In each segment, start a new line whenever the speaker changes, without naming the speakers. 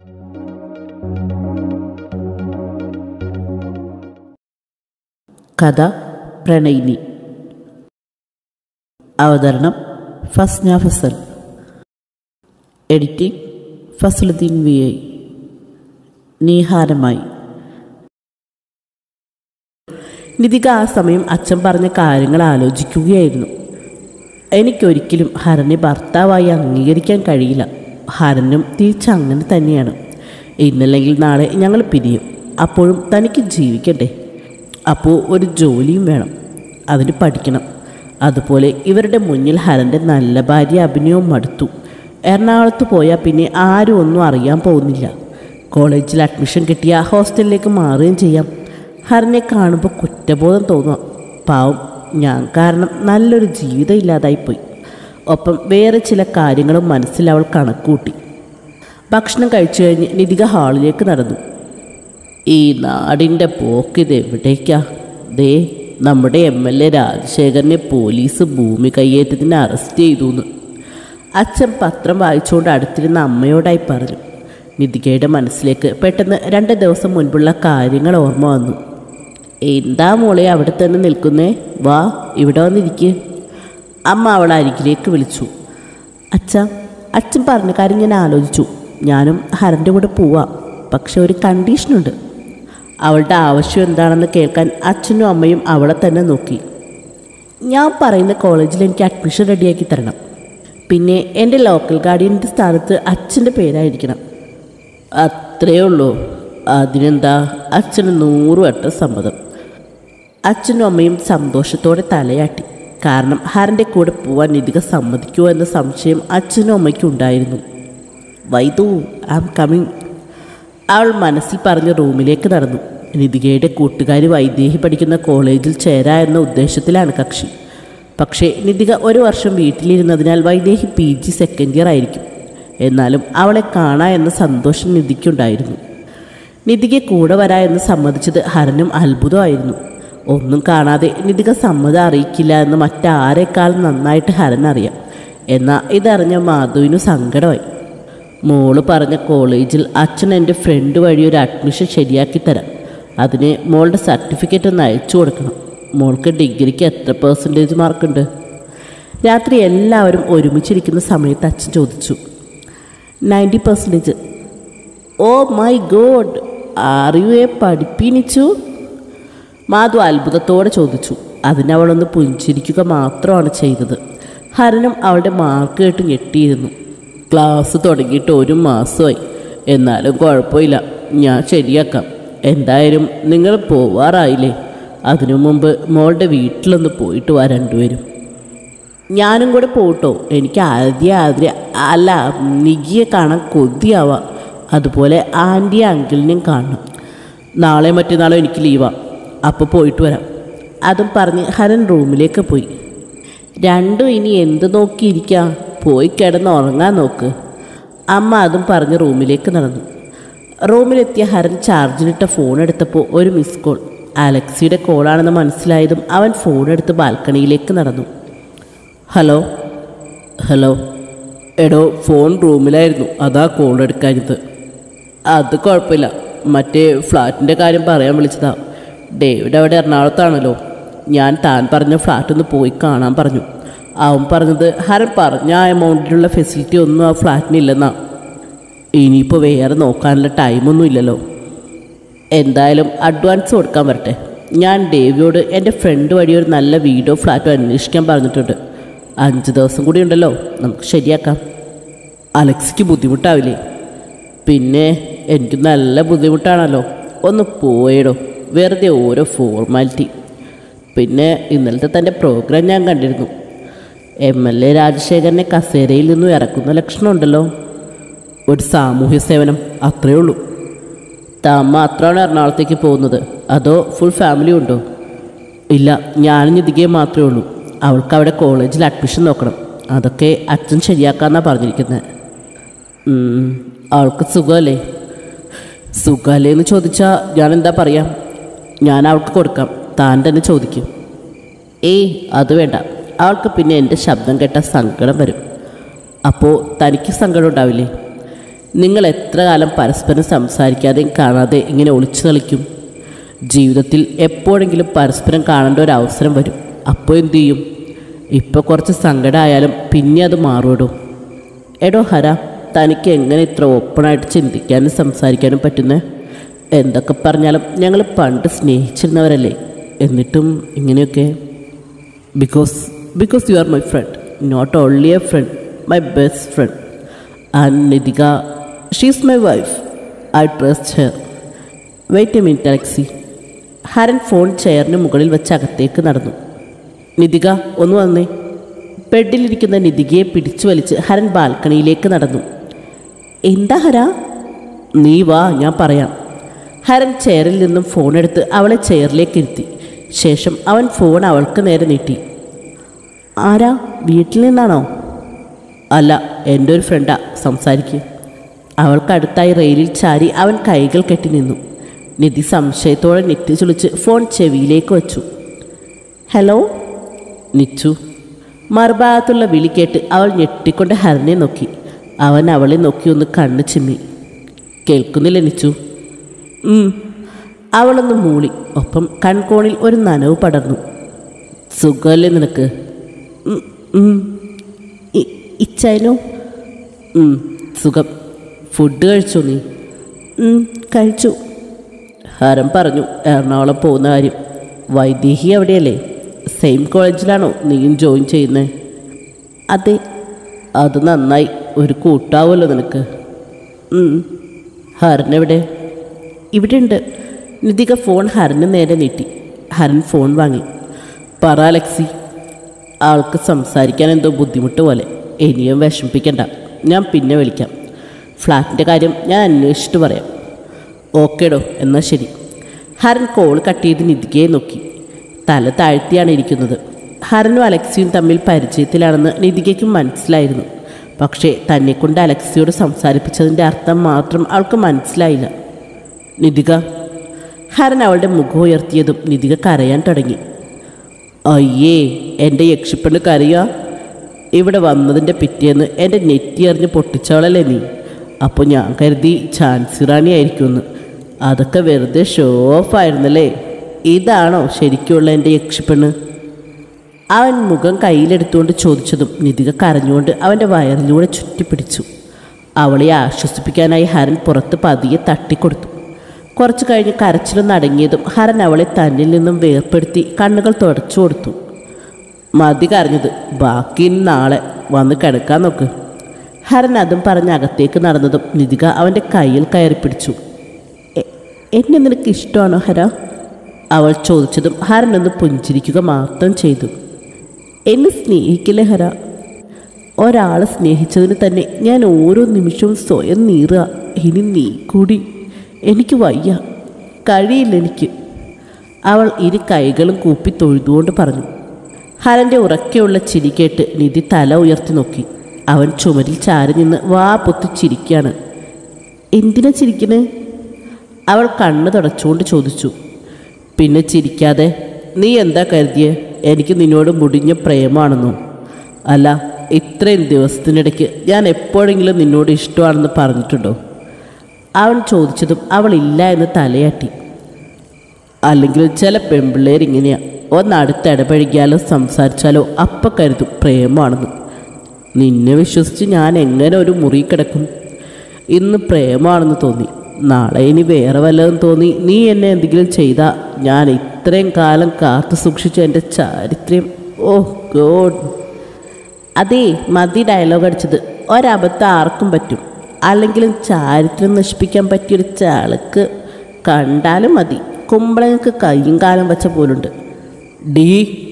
കഥ പ്രണയിനി അവതരണം Fasna Fasal editing Fasaluddin V I നീഹാരമായി നിതിക ആ സമയം അച്ഛൻ പറഞ്ഞ കാര്യങ്ങൾ ആലോചിക്കുകയായിരുന്നു എനിക്കൊരിക്കലും ഹരനെ ഭർത്താവായി അംഗീകരിക്കാൻ കഴിയില്ല ഹരനും തിരിച്ചങ്ങനെ തന്നെയാണ് ഇന്നല്ലെങ്കിൽ നാളെ ഞങ്ങൾ പിരിയും അപ്പോഴും തനിക്ക് ജീവിക്കണ്ടേ അപ്പോൾ ഒരു ജോലിയും വേണം അതിന് പഠിക്കണം അതുപോലെ ഇവരുടെ മുന്നിൽ ഹരൻ്റെ നല്ല ഭാര്യ അഭിനയവും മടുത്തു എറണാകുളത്ത് പോയാൽ പിന്നെ ആരും ഒന്നും അറിയാൻ പോകുന്നില്ല കോളേജിൽ അഡ്മിഷൻ കിട്ടിയ ഹോസ്റ്റലിലേക്ക് മാറുകയും ചെയ്യാം ഹരനെ കാണുമ്പോൾ കുറ്റബോധം തോന്നുക പാവം ഞാൻ കാരണം നല്ലൊരു ജീവിതം ഇല്ലാതായിപ്പോയി ഒപ്പം വേറെ ചില കാര്യങ്ങളും മനസ്സിൽ അവൾ കണക്കൂട്ടി ഭക്ഷണം കഴിച്ചു കഴിഞ്ഞ് നിധിക ഹാളിലേക്ക് നടന്നു ഈ നാടിൻ്റെ പോക്കിത് എവിടേക്കാ ദേ നമ്മുടെ എം എൽ എ രാജശേഖരനെ പോലീസ് ഭൂമി കയ്യേറ്റത്തിന് അറസ്റ്റ് ചെയ്തു എന്ന് അച്ഛൻ പത്രം വായിച്ചുകൊണ്ട് അടുത്തിരുന്ന അമ്മയോടായി പറഞ്ഞു നിധികയുടെ മനസ്സിലേക്ക് പെട്ടെന്ന് രണ്ട് ദിവസം മുൻപുള്ള കാര്യങ്ങൾ ഓർമ്മ വന്നു എന്താ മോളെ അവിടെ തന്നെ നിൽക്കുന്നേ വാ ഇവിടെ വന്നിരിക്കുക അമ്മ അവളെ അരികിലേക്ക് വിളിച്ചു അച്ഛ അച്ഛൻ പറഞ്ഞ കാര്യം ഞാൻ ആലോചിച്ചു ഞാനും ഹരൻ്റെ കൂടെ പോവാം പക്ഷെ ഒരു കണ്ടീഷനുണ്ട് അവളുടെ ആവശ്യം എന്താണെന്ന് കേൾക്കാൻ അച്ഛനും അമ്മയും അവളെ തന്നെ നോക്കി ഞാൻ പറയുന്ന കോളേജിൽ എനിക്ക് അഡ്മിഷൻ റെഡിയാക്കി തരണം പിന്നെ എൻ്റെ ലോക്കൽ ഗാർഡിയൻ്റെ സ്ഥാനത്ത് അച്ഛൻ്റെ പേരായിരിക്കണം അത്രയേ ഉള്ളൂ അതിനെന്താ അച്ഛന് നൂറ് വട്ടം സമ്മതം അച്ഛനും അമ്മയും സന്തോഷത്തോടെ തലയാട്ടി കാരണം ഹരൻ്റെ കൂടെ പോവാൻ നിധിക സമ്മതിക്കുമോ എന്ന സംശയം അച്ഛനും അമ്മയ്ക്കും ഉണ്ടായിരുന്നു വൈദു ഐ ആം കമ്മിങ് അവൾ മനസ്സിൽ പറഞ്ഞ റൂമിലേക്ക് നടന്നു നിധികയുടെ കൂട്ടുകാരി വൈദേഹി പഠിക്കുന്ന കോളേജിൽ ചേരാ എന്ന ഉദ്ദേശത്തിലാണ് കക്ഷി പക്ഷേ നിധിക ഒരു വർഷം വീട്ടിലിരുന്നതിനാൽ Vaidehi P G second year ആയിരിക്കും എന്നാലും അവളെ കാണാ എന്ന സന്തോഷം നിധിക്കുണ്ടായിരുന്നു നിധിക്ക് കൂടെ വരാ എന്ന് സമ്മതിച്ചത് ഹരനും അത്ഭുതമായിരുന്നു ഒന്നും കാണാതെ നിധിക സമ്മതം അറിയിക്കില്ല എന്ന് മറ്റാരെക്കാൾ നന്നായിട്ട് ഹരൻ അറിയാം എന്നാൽ ഇതറിഞ്ഞ മാധുവിനു സങ്കടമായി മോള് പറഞ്ഞ കോളേജിൽ അച്ഛൻ എൻ്റെ ഫ്രണ്ട് വഴി ഒരു അഡ്മിഷൻ ശരിയാക്കി തരാം അതിന് മോളുടെ സർട്ടിഫിക്കറ്റ് ഒന്ന് അയച്ചു കൊടുക്കണം മോൾക്ക് ഡിഗ്രിക്ക് എത്ര പേഴ്സൻറ്റേജ് മാർക്കുണ്ട് രാത്രി എല്ലാവരും ഒരുമിച്ചിരിക്കുന്ന സമയത്ത് അച്ഛൻ ചോദിച്ചു ninety percentage oh my god are you a പഠിപ്പിനിച്ചു മാധു അത്ഭുതത്തോടെ ചോദിച്ചു അതിനവളൊന്ന് പുഞ്ചിരിക്കുക മാത്രമാണ് ചെയ്തത് ഹരനും അവളുടെ മാർക്ക് കേട്ട് ഞെട്ടിയിരുന്നു ക്ലാസ് തുടങ്ങിയിട്ട് ഒരു മാസമായി എന്നാലും കുഴപ്പമില്ല ഞാൻ ശരിയാക്കാം എന്തായാലും നിങ്ങൾ പോവാറായില്ലേ അതിനു മുമ്പ് മോളുടെ വീട്ടിലൊന്ന് പോയിട്ട് വാ രണ്ടുപേരും ഞാനും കൂടെ പോട്ടോ എനിക്ക് ആദ്യ ആദ്യ അല്ല നികിയെ കാണാൻ കൊതിയാവാം അതുപോലെ ആൻറ്റിയെ അങ്കിളിനെയും കാണണം നാളെ മറ്റന്നാളോ എനിക്ക് ലീവാണ് അപ്പോൾ പോയിട്ട് വരാം അതും പറഞ്ഞ് ഹരൻ റൂമിലേക്ക് പോയി രണ്ടും ഇനി എന്ത് നോക്കിയിരിക്കാം പോയി കിടന്ന് ഉറങ്ങാൻ നോക്ക് അമ്മ അതും പറഞ്ഞ് റൂമിലേക്ക് നടന്നു റൂമിലെത്തിയ ഹരൻ ചാർജിലിട്ട ഫോൺ എടുത്തപ്പോൾ ഒരു മിസ് കോൾ അലക്സിയുടെ കോളാണെന്ന് മനസ്സിലായതും അവൻ ഫോൺ എടുത്ത് ബാൽക്കണിയിലേക്ക് നടന്നു ഹലോ ഹലോ എടോ ഫോൺ റൂമിലായിരുന്നു അതാ കോൾ എടുക്കാഞ്ഞത് അത് കുഴപ്പമില്ല മറ്റേ ഫ്ലാറ്റിൻ്റെ കാര്യം പറയാൻ വിളിച്ചതാ ഡേവിഡ് അവിടെ എറണാകുളത്താണല്ലോ ഞാൻ താൻ പറഞ്ഞ ഫ്ലാറ്റ് ഒന്ന് പോയി കാണാൻ പറഞ്ഞു അവൻ പറഞ്ഞത് ഹരൻ പറഞ്ഞ ആ എമൗണ്ടിലുള്ള ഫെസിലിറ്റി ഒന്നും ആ ഫ്ലാറ്റിനില്ലെന്നാ ഇനിയിപ്പോൾ വേറെ നോക്കാനുള്ള ടൈമൊന്നും ഇല്ലല്ലോ എന്തായാലും അഡ്വാൻസ് കൊടുക്കാൻ വരട്ടെ ഞാൻ ഡേവിയോട് എൻ്റെ ഫ്രണ്ട് വഴി ഒരു നല്ല വീടോ ഫ്ലാറ്റോ അന്വേഷിക്കാൻ പറഞ്ഞിട്ടുണ്ട് അഞ്ച് ദിവസം കൂടി ഉണ്ടല്ലോ നമുക്ക് ശരിയാക്കാം അലക്സിക്ക് ബുദ്ധിമുട്ടാവില്ലേ പിന്നെ എനിക്ക് നല്ല ബുദ്ധിമുട്ടാണല്ലോ ഒന്ന് പോയടോ വെറുതെ ഓരോ ഫോർമാലിറ്റി പിന്നെ ഇന്നലത്തെ തൻ്റെ പ്രോഗ്രാം ഞാൻ കണ്ടിരുന്നു എം എൽ എ രാജശേഖരനെ കസേരയിൽ നിന്നും ഇറക്കുന്ന ലക്ഷണമുണ്ടല്ലോ ഒരു സാമൂഹ്യ സേവനം അത്രയേ ഉള്ളൂ താൻ മാത്രമാണ് എറണാകുളത്തേക്ക് പോകുന്നത് അതോ ഫുൾ ഫാമിലി ഉണ്ടോ ഇല്ല ഞാനും നിതികയെ മാത്രമേ ഉള്ളൂ അവൾക്ക് അവിടെ കോളേജിൽ അഡ്മിഷൻ നോക്കണം അതൊക്കെ അച്ഛൻ ശരിയാക്കാന്നാണ് പറഞ്ഞിരിക്കുന്നത് ഉം, അവൾക്ക് സുഖമല്ലേ സുഖമല്ലേ എന്ന് ചോദിച്ചാൽ ഞാൻ എന്താ പറയാം ഞാൻ അവൾക്ക് കൊടുക്കാം താൻ തന്നെ ചോദിക്കും ഏയ് അത് വേണ്ട അവൾക്ക് പിന്നെ എൻ്റെ ശബ്ദം കേട്ട സങ്കടം വരും അപ്പോൾ തനിക്ക് സങ്കടം ഉണ്ടാവില്ലേ നിങ്ങൾ എത്ര കാലം പരസ്പരം സംസാരിക്കാതെയും കാണാതെ ഇങ്ങനെ ഒളിച്ചു കളിക്കും ജീവിതത്തിൽ എപ്പോഴെങ്കിലും പരസ്പരം കാണേണ്ട ഒരു അവസരം വരും അപ്പോൾ എന്തു ചെയ്യും ഇപ്പോൾ കുറച്ച് സങ്കടമായാലും പിന്നെ അത് മാറുമോ എടോ ഹര തനിക്ക് എങ്ങനെ ഇത്ര ഓപ്പണായിട്ട് ചിന്തിക്കാനും സംസാരിക്കാനും പറ്റുന്നേ എന്തൊക്കെ പറഞ്ഞാലും ഞങ്ങൾ പണ്ട് സ്നേഹിച്ചിരുന്നവരല്ലേ എന്നിട്ടും ഇങ്ങനെയൊക്കെ because because you are my friend not only a friend my best friend and Nithika she's my wife I trust her wait a minute അലക്സി ഹരൻ ഫോൺ ചെയറിന് മുകളിൽ വെച്ച് അകത്തേക്ക് നടന്നു നിതിക ഒന്ന് വന്നേ ബെഡിലിരിക്കുന്ന നിതികയെ പിടിച്ചു വലിച്ച് ഹരൻ ബാൽക്കണിയിലേക്ക് നടന്നു എന്താ ഹര നീ വാ ഞാൻ പറയാം ഹരൻ ചെയറിൽ നിന്നും ഫോൺ എടുത്ത് അവളെ ചെയറിലേക്ക് ഇരുത്തി ശേഷം അവൻ ഫോൺ അവൾക്ക് നേരെ നീട്ടി ആരാ വീട്ടിൽ നിന്നാണോ അല്ല എൻ്റെ ഒരു ഫ്രണ്ടാ സംസാരിക്കുക അവൾക്കടുത്തായി റെയിലിൽ ചാരി അവൻ കൈകൾ കെട്ടി നിന്നു നിധി സംശയത്തോടെ നെറ്റി ചുളിച്ച് ഫോൺ ചെവിയിലേക്ക് വച്ചു ഹലോ നിച്ചു മറുഭാഗത്തുള്ള വിളി കേട്ട് അവൾ ഞെട്ടിക്കൊണ്ട് ഹരനെ നോക്കി അവൻ അവളെ നോക്കി ഒന്ന് കണ്ണ് ചിമ്മി കേൾക്കുന്നില്ല നിച്ചു ഉം. അവളൊന്ന് മൂളി ഒപ്പം കൺകോണിൽ ഒരു നനവ് പടർന്നു സുഖമല്ലേ നിനക്ക് ഉം, ഉം. ഇ- ഇച്ചായനോ ഉം, സുഖം ഫുഡ് കഴിച്ചോ നീ ഉം, കഴിച്ചു ഹരം പറഞ്ഞു എറണാകുളം പോകുന്ന കാര്യം വൈദേഹി അവിടെയല്ലേ സെയിം കോളേജിലാണോ നീയും ജോയിൻ ചെയ്യുന്നത് അതെ അത് നന്നായി ഒരു കൂട്ടാവുമല്ലോ നിനക്ക് ഉം. ഹരൻ എവിടെ ഇവിടെ ഉണ്ട് നിതിക ഫോൺ ഹരന് നേരെ നീട്ടി ഹരൻ ഫോൺ വാങ്ങി പറ അലക്സി ആൾക്ക് സംസാരിക്കാൻ എന്തോ ബുദ്ധിമുട്ട് പോലെ ഇനിയും വിഷമിപ്പിക്കണ്ട ഞാൻ പിന്നെ വിളിക്കാം ഫ്ലാറ്റിൻ്റെ കാര്യം ഞാൻ അന്വേഷിച്ചിട്ട് പറയാം ഓക്കേടോ എന്നാൽ ശരി ഹരൻ കോൾ കട്ട് ചെയ്ത് നിതികയെ നോക്കി തല താഴ്ത്തിയാണ് ഇരിക്കുന്നത് ഹരനും അലക്സിയും തമ്മിൽ പരിചയത്തിലാണെന്ന് നിതികയ്ക്കും മനസ്സിലായിരുന്നു പക്ഷേ തന്നെക്കൊണ്ട് അലക്സിയോട് സംസാരിപ്പിച്ചതിൻ്റെ അർത്ഥം മാത്രം അവൾക്ക് മനസ്സിലായില്ല നിതിക ഹരൻ അവളുടെ മുഖം ഉയർത്തിയതും നിതിക കരയാൻ തുടങ്ങി അയ്യേ എൻ്റെ യക്ഷിപ്പെണ്ണ് കരയുക ഇവിടെ വന്നതിൻ്റെ പിറ്റേന്ന് എൻ്റെ നെറ്റി എറിഞ്ഞ് പൊട്ടിച്ചവളല്ലേ നീ അപ്പോൾ ഞാൻ കരുതി ഝാൻസി റാണി ആയിരിക്കുമെന്ന് അതൊക്കെ വെറുതെ ഷോ ഓഫ് ആയിരുന്നല്ലേ ഇതാണോ ശരിക്കുള്ള എൻ്റെ യക്ഷിപ്പെണ്ണ് അവൻ മുഖം കയ്യിലെടുത്തുകൊണ്ട് ചോദിച്ചതും നിതിക കരഞ്ഞുകൊണ്ട് അവൻ്റെ വയറിലൂടെ ചുറ്റിപ്പിടിച്ചു അവളെ ആശ്വസിപ്പിക്കാനായി ഹരൻ പുറത്ത് പതിയെ തട്ടിക്കൊടുത്തു കുറച്ചു കഴിഞ്ഞ് കരച്ചിലൊന്ന് അടങ്ങിയതും ഹരൻ അവളെ തന്നിൽ നിന്നും വേർപ്പെടുത്തി കണ്ണുകൾ തുടച്ചു കൊടുത്തു മതി കരഞ്ഞത് ബാക്കി ഇനി നാളെ വന്ന് കിടക്കാൻ നോക്ക് ഹരൻ അതും പറഞ്ഞ് അകത്തേക്ക് നടന്നതും നിതിക അവൻ്റെ കയ്യിൽ കയറി പിടിച്ചു "എ- എന്നെ നിനക്ക് ഇഷ്ടമാണോ ഹര അവൾ ചോദിച്ചതും ഹരൻ ഒന്ന് പുഞ്ചിരിക്കുക മാത്രം ചെയ്തു എന്നെ സ്നേഹിക്കില്ലേ ഹര ഒരാളെ സ്നേഹിച്ചതിന് തന്നെ ഞാൻ ഓരോ നിമിഷവും സ്വയം നീറുക ഇനി നീ കൂടി എനിക്ക് വയ്യ കഴിയില്ല എനിക്ക് അവൾ ഇരു കൈകളും കൂപ്പി തൊഴുതുകൊണ്ട് പറഞ്ഞു ഹരൻ്റെ ഉറക്കെയുള്ള ചിരി കേട്ട് നിധി തല ഉയർത്തി നോക്കി അവൻ ചുമരിൽ ചാരി നിന്ന് വാ പൊത്തി ചിരിക്കുകയാണ് എന്തിനാ ചിരിക്കണേ അവൾ കണ്ണ് തുടച്ചുകൊണ്ട് ചോദിച്ചു പിന്നെ ചിരിക്കാതെ നീ എന്താ കരുതിയേ എനിക്ക് നിന്നോട് മുടിഞ്ഞ പ്രേമാണെന്നോ അല്ല ഇത്രയും ദിവസത്തിനിടയ്ക്ക് ഞാൻ എപ്പോഴെങ്കിലും നിന്നോട് ഇഷ്ടമാണെന്ന് പറഞ്ഞിട്ടുണ്ടോ അവൻ ചോദിച്ചതും അവൾ ഇല്ല എന്ന് തലയാട്ടി അല്ലെങ്കിൽ ചില പെൺപിള്ളേർ ഇങ്ങനെയാ ഒന്ന് അടുത്ത് ഇടപഴകിയാലോ സംസാരിച്ചാലോ അപ്പം കരുതും പ്രേമമാണെന്ന് നിന്നെ വിശ്വസിച്ച് ഞാൻ എങ്ങനെ ഒരു മുറി കിടക്കും ഇന്ന് പ്രേമമാണെന്ന് തോന്നി നാളെ ഇനി വേറെ വല്ലതും തോന്നി നീ എന്നെ എന്തെങ്കിലും ചെയ്താൽ ഞാൻ ഇത്രയും കാലം കാത്തു സൂക്ഷിച്ച എൻ്റെ ചാരിത്രം ഓ ഗോഡ് അതേ മതി ഡയലോഗ് അടിച്ചത് ഒരബദ്ധം ആർക്കും പറ്റും അല്ലെങ്കിലും ചാരിത്രം നശിപ്പിക്കാൻ പറ്റിയൊരു ചാളക്ക് കണ്ടാലും മതി കുമ്പളങ്ങൾക്ക് കയ്യും കാലം വെച്ച പോലുണ്ട് ഡീ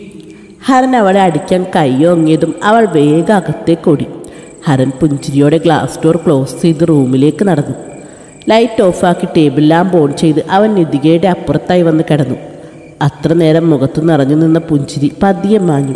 ഹരൻ അവളെ അടിക്കാൻ കയ്യോങ്ങിയതും അവൾ വേഗം അകത്തേക്ക് ഓടി ഹരൻ പുഞ്ചിരിയോടെ ഗ്ലാസ് ഡോർ ക്ലോസ് ചെയ്ത് റൂമിലേക്ക് നടന്നു ലൈറ്റ് ഓഫാക്കി ടേബിൾ ലാമ്പ് ഓൺ ചെയ്ത് അവൻ നിതികയുടെ അപ്പുറത്തായി വന്ന് കിടന്നു അത്ര നേരം മുഖത്ത് നിറഞ്ഞു നിന്ന പുഞ്ചിരി പതിയെ മാഞ്ഞു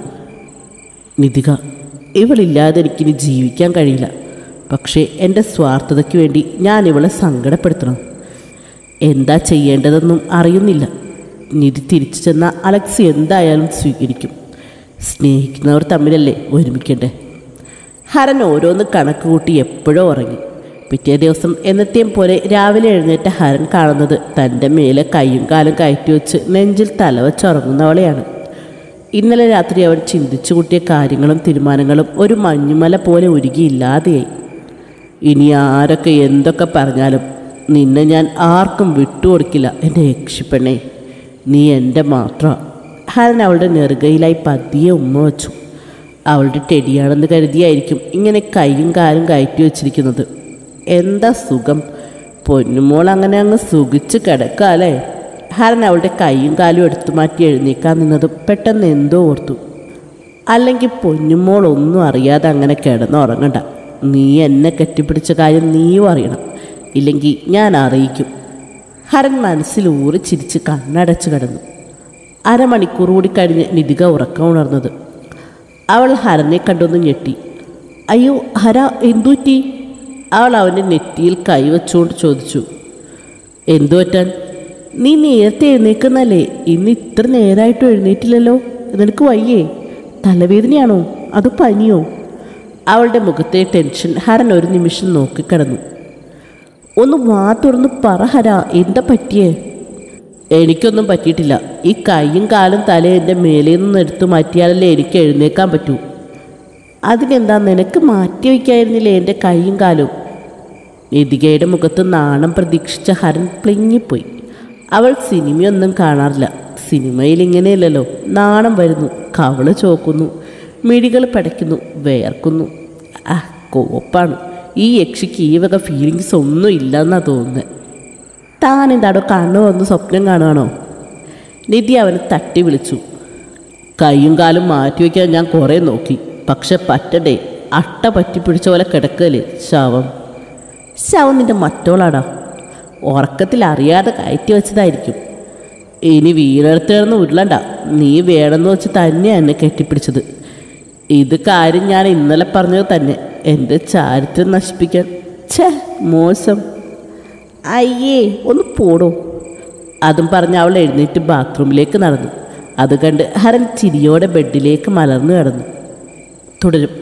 നിതിക ഇവളില്ലാതെ എനിക്കിനി ജീവിക്കാൻ കഴിയില്ല പക്ഷേ എൻ്റെ സ്വാർത്ഥതയ്ക്ക് വേണ്ടി ഞാൻ ഇവളെ സങ്കടപ്പെടുത്തണം എന്താ ചെയ്യേണ്ടതെന്നും അറിയുന്നില്ല നിധി തിരിച്ചു ചെന്ന അലക്സ് എന്തായാലും സ്വീകരിക്കും സ്നേഹിക്കുന്നവർ തമ്മിലല്ലേ ഒരുമിക്കണ്ടേ ഹരൻ ഓരോന്ന് കണക്ക് കൂട്ടി എപ്പോഴോ ഉറങ്ങി പിറ്റേ ദിവസം എന്നത്തെയും പോലെ രാവിലെ എഴുന്നേറ്റ ഹരൻ കാണുന്നത് തൻ്റെ മേലെ കൈയും കാലും കയറ്റി വെച്ച് നെഞ്ചിൽ തലവച്ചുറങ്ങുന്നവളെയാണ് ഇന്നലെ രാത്രി അവൻ ചിന്തിച്ചു കൂട്ടിയ കാര്യങ്ങളും തീരുമാനങ്ങളും ഒരു മഞ്ഞുമല പോലെ ഉരുകിയില്ലാതെയായി ഇനി ആരൊക്കെ എന്തൊക്കെ പറഞ്ഞാലും നിന്നെ ഞാൻ ആർക്കും വിട്ടുകൊടുക്കില്ല എൻ്റെ യക്ഷിപ്പെണ്ണേ നീ എൻ്റെ മാത്രം ഹരൻ അവളുടെ നെറുകയിലായി പതിയെ ഉമ്മ വെച്ചു അവളുടെ ടെടിയാണെന്ന് കരുതിയായിരിക്കും ഇങ്ങനെ കൈയും കാലും കയറ്റി വെച്ചിരിക്കുന്നത് എന്താ സുഖം പൊന്നുമോൾ അങ്ങനെ അങ്ങ് സുഖിച്ച് കിടക്കാല്ലേ ഹരൻ അവളുടെ കൈയും കാലും എടുത്തു മാറ്റി എഴുന്നേക്കാൻ നിന്നതും പെട്ടെന്ന് എന്തോ ഓർത്തു അല്ലെങ്കിൽ പൊന്നുമോൾ ഒന്നും അറിയാതെ അങ്ങനെ കിടന്നുറങ്ങണ്ട നീ എന്നെ കെട്ടിപ്പിടിച്ച കാര്യം നീയും അറിയണം ഇല്ലെങ്കിൽ ഞാൻ അറിയിക്കും ഹരൻ മനസ്സിൽ ഊറി ചിരിച്ച് കണ്ണടച്ചു കിടന്നു അരമണിക്കൂർ കൂടി കഴിഞ്ഞ് നിധിക ഉറക്കം ഉണർന്നത് അവൾ ഹരനെ കണ്ടൊന്ന് ഞെട്ടി അയ്യോ ഹര എന്തുപറ്റി അവൾ അവൻ്റെ നെറ്റിയിൽ കൈവച്ചുകൊണ്ട് ചോദിച്ചു എന്തു പറ്റാൻ നീ നേരത്തെ എഴുന്നേക്കുന്നല്ലേ ഇന്ന് ഇത്ര നേരമായിട്ടും എഴുന്നേറ്റില്ലല്ലോ നിനക്ക് വയ്യേ തലവേദനയാണോ അത് പനിയോ അവളുടെ മുഖത്തെ ടെൻഷൻ ഹരൻ ഒരു നിമിഷം നോക്കിക്കിടന്നു ഒന്ന് വാ തുറന്ന് പറ ഹര എന്താ പറ്റിയേ എനിക്കൊന്നും പറ്റിയിട്ടില്ല ഈ കൈയും കാലും തലയും എൻ്റെ മേലേ നിന്ന് എടുത്തു മാറ്റിയാലല്ലേ എനിക്ക് എഴുന്നേക്കാൻ പറ്റൂ അതിനെന്താ നിനക്ക് മാറ്റി വയ്ക്കായിരുന്നില്ലേ എൻ്റെ കൈയും കാലും നിധികയുടെ മുഖത്ത് നാണം പ്രതീക്ഷിച്ച ഹരൻ പ്ലിങ്ങിപ്പോയി അവൾ സിനിമയൊന്നും കാണാറില്ല സിനിമയിൽ ഇങ്ങനെയല്ലല്ലോ നാണം വരുന്നു കവള് ചോക്കുന്നു മിഴികൾ പടയ്ക്കുന്നു വേർക്കുന്നു ആ കോപ്പാണ് ഈ യക്ഷിക്ക് ഈ വക ഫീലിങ്സ് ഒന്നും ഇല്ലെന്നാ തോന്നുന്നത് താൻ എന്താടോ കണ്ണു വന്ന് സ്വപ്നം കാണുകയാണോ നിധി അവനെ തട്ടി വിളിച്ചു കൈയും കാലും മാറ്റി വയ്ക്കാൻ ഞാൻ കുറേ നോക്കി പക്ഷെ പറ്റണ്ടേ അട്ട പറ്റി പിടിച്ച പോലെ കിടക്കല്ലേ ശവം ശവം നിന്റെ മറ്റോളാടാ ഉറക്കത്തിൽ അറിയാതെ കയറ്റി വെച്ചതായിരിക്കും ഇനി വീണെടുത്ത് കിടന്ന് ഉരുളണ്ട നീ വേണമെന്ന് വെച്ച് തന്നെയാണ് എന്നെ കെട്ടിപ്പിടിച്ചത് ഇത് കാര്യം ഞാൻ ഇന്നലെ പറഞ്ഞത് തന്നെ എൻ്റെ ചാരിത്രം നശിപ്പിക്കാൻ ഛേ മോശം അയ്യേ ഒന്ന് പോടോ അതും പറഞ്ഞ് അവൾ എഴുന്നേറ്റ് ബാത്റൂമിലേക്ക് നടന്നു അത് കണ്ട് ഹരൻ ചിരിയോടെ ബെഡിലേക്ക് മലർന്നു കിടന്നു തുടരും